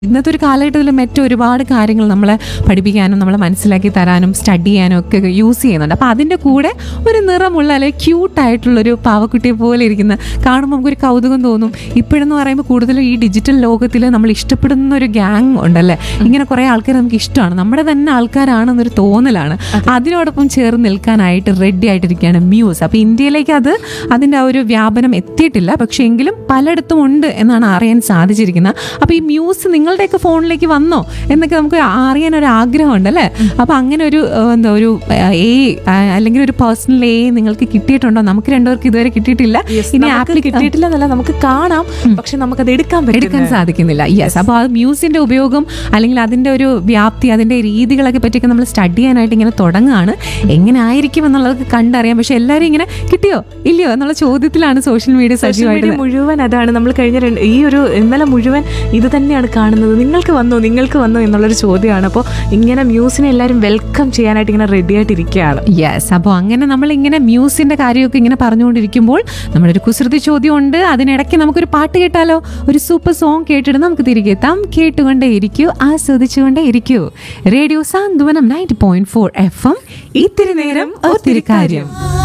ഇന്നത്തെ ഒരു കാലഘട്ടത്തിൽ മറ്റു ഒരുപാട് കാര്യങ്ങൾ നമ്മളെ പഠിപ്പിക്കാനും നമ്മളെ മനസ്സിലാക്കി തരാനും സ്റ്റഡി ചെയ്യാനും ഒക്കെ യൂസ് ചെയ്യുന്നുണ്ട് അപ്പോൾ അതിൻ്റെ കൂടെ ഒരു നിറമുള്ള അല്ലെങ്കിൽ ക്യൂട്ടായിട്ടുള്ളൊരു പാവക്കുട്ടിയെ പോലെ ഇരിക്കുന്ന കാണുമ്പോൾ നമുക്കൊരു കൗതുകം തോന്നും ഇപ്പോഴെന്ന് പറയുമ്പോൾ കൂടുതലും ഈ ഡിജിറ്റൽ ലോകത്തിൽ നമ്മൾ ഇഷ്ടപ്പെടുന്ന ഒരു ഗ്യാങ് ഉണ്ടല്ലേ ഇങ്ങനെ കുറേ ആൾക്കാർ നമുക്ക് ഇഷ്ടമാണ് നമ്മുടെ തന്നെ ആൾക്കാരാണെന്നൊരു തോന്നലാണ് അതിനോടൊപ്പം ചേർന്ന് നിൽക്കാനായിട്ട് റെഡി ആയിട്ടിരിക്കുകയാണ് മ്യൂസ് അപ്പോൾ ഇന്ത്യയിലേക്ക് അത് അതിൻ്റെ ആ ഒരു വ്യാപനം എത്തിയിട്ടില്ല പക്ഷേ എങ്കിലും പലയിടത്തും ഉണ്ട് എന്നാണ് അറിയാൻ സാധിച്ചിരിക്കുന്നത് അപ്പോൾ ഈ മ്യൂസ് നിങ്ങളുടെയൊക്കെ ഫോണിലേക്ക് വന്നോ എന്നൊക്കെ നമുക്ക് അറിയാൻ ഒരു ആഗ്രഹമുണ്ട് അല്ലേ അപ്പോൾ അങ്ങനെ ഒരു ഏഹ്, എന്താ ഒരു എ അല്ലെങ്കിൽ ഒരു പേഴ്സണൽ എ നിങ്ങൾക്ക് കിട്ടിയിട്ടുണ്ടോ നമുക്ക് രണ്ടുപേർക്ക് ഇതുവരെ കിട്ടിയിട്ടില്ല ഇനി നമുക്ക് ആപ്ലിക്കേഷൻ കിട്ടിയിട്ടില്ല എന്നല്ല നമുക്ക് കാണാം പക്ഷെ നമുക്കത് എടുക്കാൻ എടുക്കാൻ പറ്റും സാധിക്കുന്നില്ല യെസ് അപ്പോൾ ആ മ്യൂസിന്റെ ഉപയോഗം അല്ലെങ്കിൽ അതിന്റെ ഒരു വ്യാപ്തി അതിന്റെ രീതികളൊക്കെ പറ്റിയൊക്കെ നമ്മൾ സ്റ്റഡി ചെയ്യാനായിട്ട് ഇങ്ങനെ തുടങ്ങുകയാണ് എങ്ങനെ ആയിരിക്കും എന്നുള്ളതൊക്കെ കണ്ടറിയാം പക്ഷെ എല്ലാവരും ഇങ്ങനെ കിട്ടിയോ ഇല്ലയോ എന്നുള്ള ചോദ്യത്തിലാണ് സോഷ്യൽ മീഡിയ സോഷ്യൽ സജീവമായിട്ട് മീഡിയ മുഴുവൻ അതാണ് നമ്മൾ കഴിഞ്ഞ രണ്ട് ഈ ഒരു ഇന്നലെ മുഴുവൻ ഇത് തന്നെയാണ് കാണുന്നത് നിങ്ങൾക്ക് വന്നോ നിങ്ങൾക്ക് വന്നോ എന്നുള്ളൊരു ചോദ്യമാണ് അപ്പോൾ ഇങ്ങനെ മ്യൂസിനെ എല്ലാവരും വെൽക്കം ചെയ്യാനായിട്ട് ഇങ്ങനെ റെഡി ആയിട്ടിരിക്കുകയാണ് യെസ് അപ്പോൾ അങ്ങനെ നമ്മൾ ഇങ്ങനെ മ്യൂസിന്റെ കാര്യമൊക്കെ ഇങ്ങനെ പറഞ്ഞുകൊണ്ടിരിക്കുമ്പോൾ നമ്മുടെ ഒരു കുസൃതി ചോദ്യം ഉണ്ട് അതിനിടയ്ക്ക് നമുക്കൊരു പാട്ട് കേട്ടാലോ ഒരു സൂപ്പർ സോങ് കേട്ടിട്ട് നമുക്ക് തിരികെ എത്താം കേട്ടുകൊണ്ടേ ഇരിക്കൂ ആസ്വദിച്ചുകൊണ്ടേ ഇരിക്കൂ radio Santhwanam ninety point four FM എം ഇത്തിരി നേരം ഒത്തിരി കാര്യം